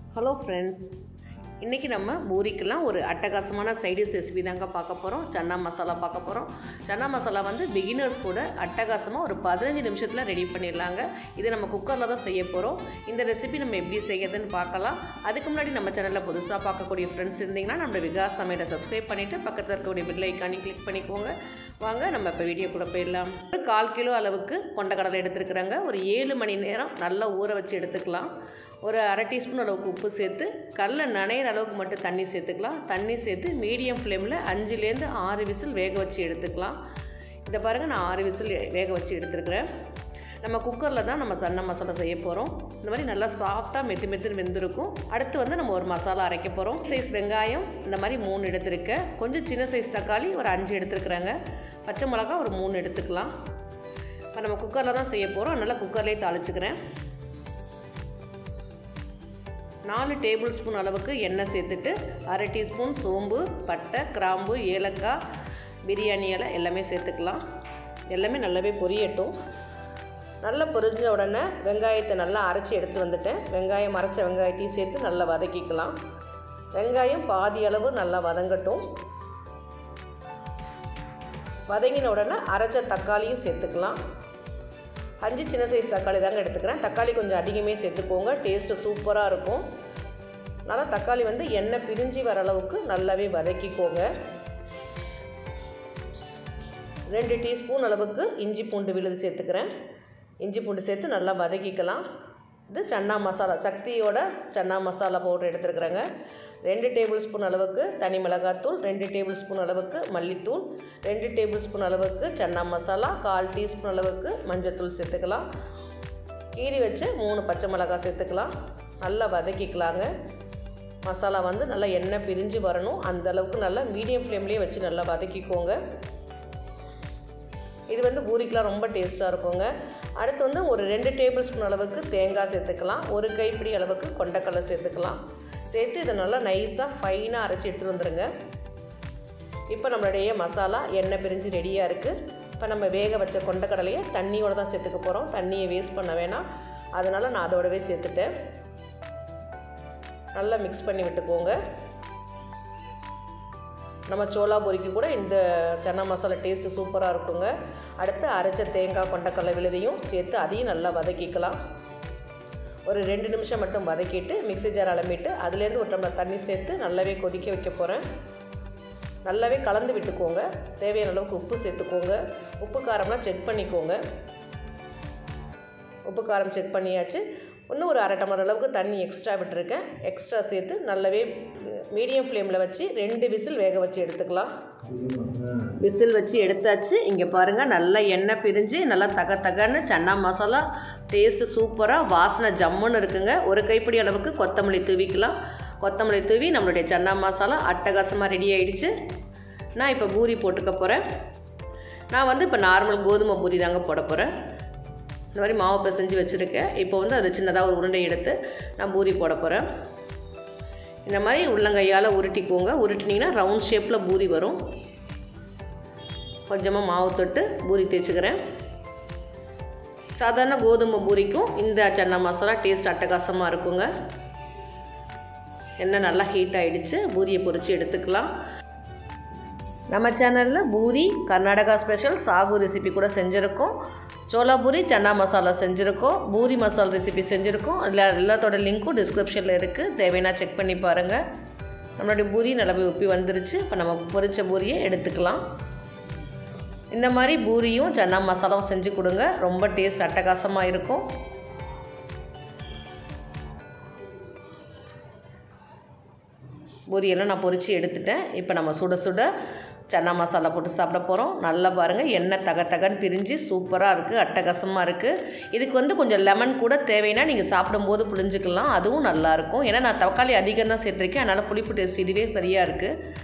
hello friends இன்றைக்கி நம்ம பூரிக்கெல்லாம் ஒரு அட்டகாசமான சைடிஷ் ரெசிபி தாங்க பார்க்க போகிறோம் சன்னா மசாலா பார்க்க போகிறோம் சன்னா மசாலா வந்து பிகினர்ஸ் கூட அட்டகாசமாக ஒரு பதினஞ்சு நிமிஷத்தில் ரெடி பண்ணிடலாங்க இது நம்ம குக்கரில் தான் செய்ய போகிறோம் இந்த ரெசிபி நம்ம எப்படி செய்யறதுன்னு பார்க்கலாம் அதுக்கு முன்னாடி நம்ம சேனலில் புதுசாக பார்க்கக்கூடிய ஃப்ரெண்ட்ஸ் இருந்தீங்கன்னா நம்ம விகாஸ் சமையலை சப்ஸ்கிரைப் பண்ணிவிட்டு பக்கத்தில் இருக்கக்கூடிய பெல் ஐக்கானி கிளிக் பண்ணிக்கோங்க வாங்க நம்ம இப்போ வீடியோ கூட போயிடலாம் ஒரு கால் கிலோ அளவுக்கு கொண்டக்கடலை எடுத்துருக்குறாங்க ஒரு ஏழு மணி நேரம் நல்லா ஊற வச்சு எடுத்துக்கலாம் ஒரு அரை டீஸ்பூன் அளவுக்கு உப்பு சேர்த்து கடல நனையிற அளவுக்கு மட்டும் தண்ணி சேர்த்துக்கலாம் தண்ணி சேர்த்து மீடியம் ஃப்ளேமில் அஞ்சுலேருந்து ஆறு விசில் வேக வச்சு எடுத்துக்கலாம் இதை பாருங்கள் நான் ஆறு விசில் வேக வச்சு எடுத்துருக்குறேன் நம்ம குக்கரில் தான் நம்ம சன்ன மசாலா செய்ய போகிறோம் இந்த மாதிரி நல்லா சாஃப்டாக மெத்து மெத்துன்னு வெந்திருக்கும் அடுத்து வந்து நம்ம ஒரு மசாலா அரைக்க போகிறோம் சைஸ் வெங்காயம் இந்த மாதிரி மூணு எடுத்துருக்கேன் கொஞ்சம் சின்ன சைஸ் தக்காளி ஒரு அஞ்சு எடுத்துருக்குறாங்க பச்சை மிளகா ஒரு மூணு எடுத்துக்கலாம் இப்போ நம்ம குக்கரில் தான் செய்ய போகிறோம் அதனால் குக்கர்லேயே தாளிச்சுக்கிறேன் நாலு டேபிள் ஸ்பூன் அளவுக்கு எண்ணெய் சேர்த்துட்டு அரை டீஸ்பூன் சோம்பு பட்டை கிராம்பு ஏலக்காய் பிரியாணி இலை எல்லாமே சேர்த்துக்கலாம் எல்லாமே நல்லாவே பொரியட்டும் நல்லா பொரிஞ்ச உடனே வெங்காயத்தை நல்லா அரைச்சி எடுத்து வந்துட்டேன் வெங்காயம் அரைச்ச வெங்காயத்தையும் சேர்த்து நல்லா வதக்கிக்கலாம் வெங்காயம் பாதி அளவு நல்லா வதங்கட்டும் வதங்கின உடனே அரைச்ச தக்காளியும் சேர்த்துக்கலாம் அஞ்சு சின்ன சைஸ் தக்காளி தாங்க எடுத்துக்கிறேன் தக்காளி கொஞ்சம் அதிகமே சேர்த்துக்கோங்க டேஸ்ட்டு சூப்பராக இருக்கும் அதனால் தக்காளி வந்து எண்ணெய் பிரிஞ்சு வர அளவுக்கு நல்லாவே வதக்கிக்கோங்க ரெண்டு டீஸ்பூன் அளவுக்கு இஞ்சி பூண்டு விழுது சேர்த்துக்கிறேன் இஞ்சி பூண்டு சேர்த்து நல்லா வதக்கிக்கலாம் இது சன்னா மசாலா சக்தியோட சன்னா மசாலா பவுடர் எடுத்துருக்குறேங்க ரெண்டு டேபிள் ஸ்பூன் அளவுக்கு தனி மிளகாத்தூள் ரெண்டு டேபிள் ஸ்பூன் அளவுக்கு மல்லித்தூள் ரெண்டு டேபிள் ஸ்பூன் அளவுக்கு சன்னா மசாலா கால் டீஸ்பூன் அளவுக்கு மஞ்சத்தூள் சேர்த்துக்கலாம் கீரி வச்சு மூணு பச்சை மிளகாய் சேர்த்துக்கலாம் நல்லா வதக்கிக்கலாங்க மசாலா வந்து நல்லா எண்ணெய் பிரிஞ்சு வரணும் அந்த அளவுக்கு நல்லா மீடியம் ஃப்ளேம்லேயே வச்சு நல்லா வதக்கிக்கோங்க இது வந்து பூரிக்கெலாம் ரொம்ப டேஸ்ட்டாக இருக்குங்க அடுத்து வந்து ஒரு ரெண்டு டேபிள் ஸ்பூன் அளவுக்கு தேங்காய் சேர்த்துக்கலாம் ஒரு கைப்பிடி அளவுக்கு கொண்டக்கடலை சேர்த்துக்கலாம் சேர்த்து இதை நல்லா நைஸாக ஃபைனாக அரைச்சி எடுத்துகிட்டு வந்துடுங்க இப்போ நம்மளுடைய மசாலா எண்ணெய் பிரிஞ்சு ரெடியாக இருக்குது இப்போ நம்ம வேக வச்ச கொண்டக்கடலையை தண்ணியோடு தான் சேர்த்துக்க போகிறோம் தண்ணியை வேஸ்ட் பண்ண வேணாம் அதனால் நான் அதோடவே சேர்த்துட்டேன் நல்லா மிக்ஸ் பண்ணி விட்டுக்கோங்க நம்ம சோளா பொரிக்கு கூட இந்த சன்னா மசாலா டேஸ்ட்டு சூப்பராக இருக்குங்க அடுத்து அரைச்ச தேங்காய் கொண்டக்கடலை விழுதையும் சேர்த்து அதையும் நல்லா வதக்கிக்கலாம் ஒரு ரெண்டு நிமிஷம் மட்டும் வதக்கிட்டு மிக்ஸி ஜார் அலம்பிட்டு அதுலேருந்து ஒரு டம்ளர் தண்ணி சேர்த்து நல்லாவே கொதிக்க வைக்க போகிறேன் நல்லாவே கலந்து விட்டுக்கோங்க தேவையான அளவுக்கு உப்பு சேர்த்துக்கோங்க உப்பு காரம்லாம் செக் பண்ணிக்கோங்க உப்பு காரம் செக் பண்ணியாச்சு இன்னும் ஒரு அரை டம்ளர் அளவுக்கு தண்ணி எக்ஸ்ட்ரா விட்டுருக்கேன் எக்ஸ்ட்ரா சேர்த்து நல்லாவே மீடியம் ஃப்ளேமில் வச்சு ரெண்டு விசில் வேக வச்சு எடுத்துக்கலாம் விசில் வச்சு எடுத்தாச்சு இங்கே பாருங்கள் நல்லா எண்ணெய் பிரிஞ்சு நல்லா தக தகன்னு சன்னா மசாலா டேஸ்ட்டு சூப்பராக வாசனை ஜம்முன்னு இருக்குங்க ஒரு கைப்பிடி அளவுக்கு கொத்தமல்லி தூவிக்கலாம் கொத்தமல்லி தூவி நம்மளுடைய சன்னா மசாலா அட்டகாசமாக ரெடி ஆகிடுச்சு நான் இப்போ பூரி போட்டுக்க போகிறேன் நான் வந்து இப்போ நார்மல் கோதுமை பூரி தாங்க போட போகிறேன் இந்த மாதிரி மாவு பிசைஞ்சு வச்சுருக்கேன் இப்போ வந்து அது சின்னதாக ஒரு உருண்டை எடுத்து நான் பூரி போட போகிறேன் இந்த மாதிரி உள்ளங்கையால் உருட்டிக்கோங்க உருட்டினீங்கன்னா ரவுண்ட் ஷேப்பில் பூரி வரும் கொஞ்சமாக மாவு தொட்டு பூரி தேய்ச்சிக்கிறேன் சாதாரண கோதுமை பூரிக்கும் இந்த சன்னா மசாலா டேஸ்ட் அட்டகாசமாக இருக்குங்க எண்ணெய் நல்லா ஹீட் ஆகிடுச்சு பூரியை பொரித்து எடுத்துக்கலாம் நம்ம சேனலில் பூரி கர்நாடகா ஸ்பெஷல் சாகு ரெசிபி கூட செஞ்சுருக்கோம் சோளா பூரி சன்னா மசாலா செஞ்சுருக்கோம் பூரி மசாலா ரெசிபி செஞ்சுருக்கோம் எல்லா எல்லாத்தோட லிங்க்கும் டிஸ்கிரிப்ஷனில் இருக்குது தேவைன்னா செக் பண்ணி பாருங்கள் நம்மளுடைய பூரி நல்லாவே உப்பி வந்துருச்சு இப்போ நம்ம பொரிச்ச பூரியை எடுத்துக்கலாம் இந்த மாதிரி பூரியும் சன்னா மசாலாவும் செஞ்சு கொடுங்க ரொம்ப டேஸ்ட் அட்டகாசமாக இருக்கும் பூரியெல்லாம் நான் பொரித்து எடுத்துட்டேன் இப்போ நம்ம சுட சுட சன்னா மசாலா போட்டு சாப்பிட போகிறோம் நல்லா பாருங்கள் எண்ணெய் தக தகன்னு பிரிஞ்சு சூப்பராக இருக்குது அட்டகாசமாக இருக்குது இதுக்கு வந்து கொஞ்சம் லெமன் கூட தேவைன்னா நீங்கள் சாப்பிடும்போது புளிஞ்சிக்கலாம் அதுவும் நல்லாயிருக்கும் ஏன்னா நான் தக்காளி அதிகம் தான் சேர்த்துருக்கேன் அதனால் புளிப்பு டேஸ்ட் இதுவே சரியாக இருக்குது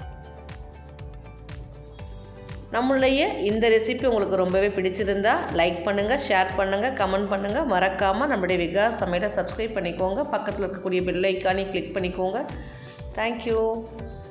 நம்மளுடைய இந்த ரெசிபி உங்களுக்கு ரொம்பவே பிடிச்சிருந்தா லைக் பண்ணுங்கள் ஷேர் பண்ணுங்கள் கமெண்ட் பண்ணுங்கள் மறக்காமல் நம்மளுடைய விகாஸ் சமையலை சப்ஸ்கிரைப் பண்ணிக்கோங்க பக்கத்தில் இருக்கக்கூடிய பெல் ஐக்கானே கிளிக் பண்ணிக்கோங்க தேங்க்யூ